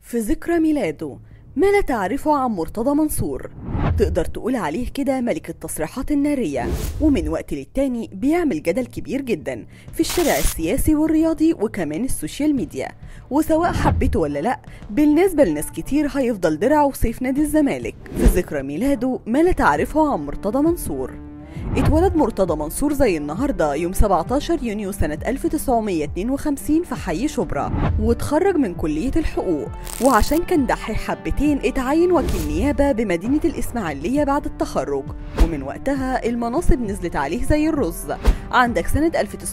في ذكرى ميلاده ما لا تعرفه عن مرتضى منصور تقدر تقول عليه كده ملك التصريحات النارية ومن وقت للتاني بيعمل جدل كبير جدا في الشارع السياسي والرياضي وكمان السوشيال ميديا وسواء حبيته ولا لا بالنسبة لناس كتير هيفضل درع وسيف نادي الزمالك في ذكرى ميلاده ما لا تعرفه عن مرتضى منصور اتولد مرتضى منصور زي النهارده يوم 17 يونيو سنة 1952 في حي شبرا واتخرج من كلية الحقوق وعشان كان دحيح حبتين اتعين وكيل نيابة بمدينة الإسماعيلية بعد التخرج ومن وقتها المناصب نزلت عليه زي الرز عندك سنة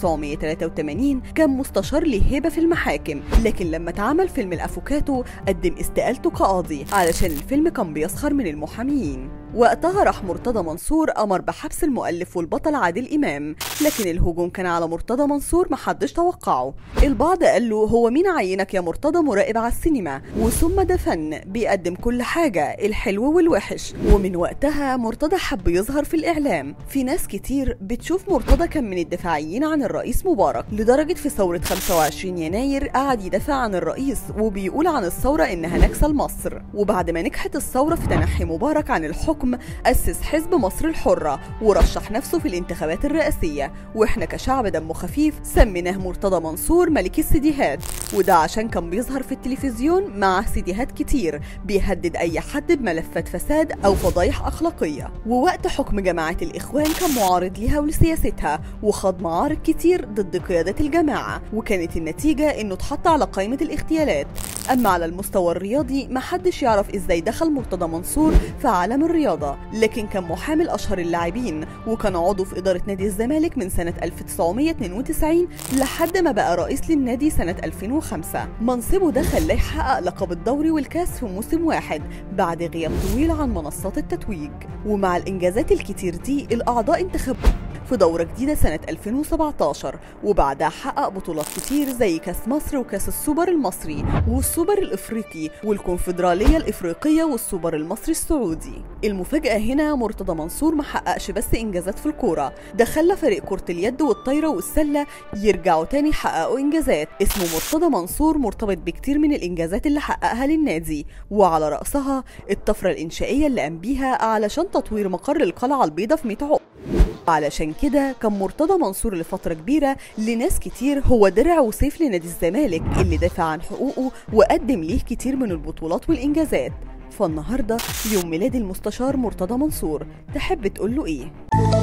1983 كان مستشار ليه هيبة في المحاكم لكن لما اتعمل فيلم الأفوكاتو قدم استقالته كقاضي علشان الفيلم كان بيسخر من المحاميين وقتها راح مرتضى منصور أمر بحبس المؤلف والبطل عادل إمام لكن الهجوم كان على مرتضى منصور محدش توقعه البعض قال له هو مين عينك يا مرتضى مراقب على السينما وثم ده فن بيقدم كل حاجة الحلو والوحش ومن وقتها مرتضى حب يظهر في الإعلام في ناس كتير بتشوف مرتضى كان من الدفاعيين عن الرئيس مبارك لدرجة في ثورة 25 يناير قعد يدافع عن الرئيس وبيقول عن الثورة إنها نكسة لمصر وبعد ما نجحت الثورة في تنحي مبارك عن الحكم أسس حزب مصر الحرة ورشح نفسه في الانتخابات الرئاسية واحنا كشعب دمه خفيف سميناه مرتضى منصور ملك السيديهات وده عشان كان بيظهر في التلفزيون مع سيديهات كتير بيهدد أي حد بملفات فساد أو فضايح أخلاقية ووقت حكم جماعة الإخوان كان معارض ليها ولسياستها وخاض معارض كتير ضد قيادة الجماعة وكانت النتيجة إنه اتحط على قائمة الاغتيالات أما على المستوى الرياضي محدش يعرف إزاي دخل مرتضى منصور في عالم الرياضة لكن كان محامي لأشهر اللاعبين وكان عضو في إدارة نادي الزمالك من سنة 1992 لحد ما بقى رئيس للنادي سنة 2005 منصبه ده خلاه يحقق لقب الدوري والكاس في موسم واحد بعد غياب طويل عن منصات التتويج ومع الإنجازات الكتير دي الأعضاء انتخبوا في دورة جديدة سنة 2017 وبعدها حقق بطولات كتير زي كاس مصر وكاس السوبر المصري والسوبر الإفريقي والكونفدرالية الإفريقية والسوبر المصري السعودي المفاجأة هنا مرتضى منصور ما حققش بس إنجازات في الكورة ده خلى فريق كرة اليد والطايرة والسلة يرجعوا تاني يحققوا إنجازات اسمه مرتضى منصور مرتبط بكتير من الإنجازات اللي حققها للنادي وعلى رأسها الطفرة الإنشائية اللي قام بيها علشان تطوير مقر القلعة البيضاء في 100 عقب علشان كده كان مرتضى منصور لفترة كبيرة لناس كتير هو درع وسيف لنادي الزمالك اللي دافع عن حقوقه وقدم ليه كتير من البطولات والإنجازات فالنهاردة يوم ميلاد المستشار مرتضى منصور تحب تقول له إيه؟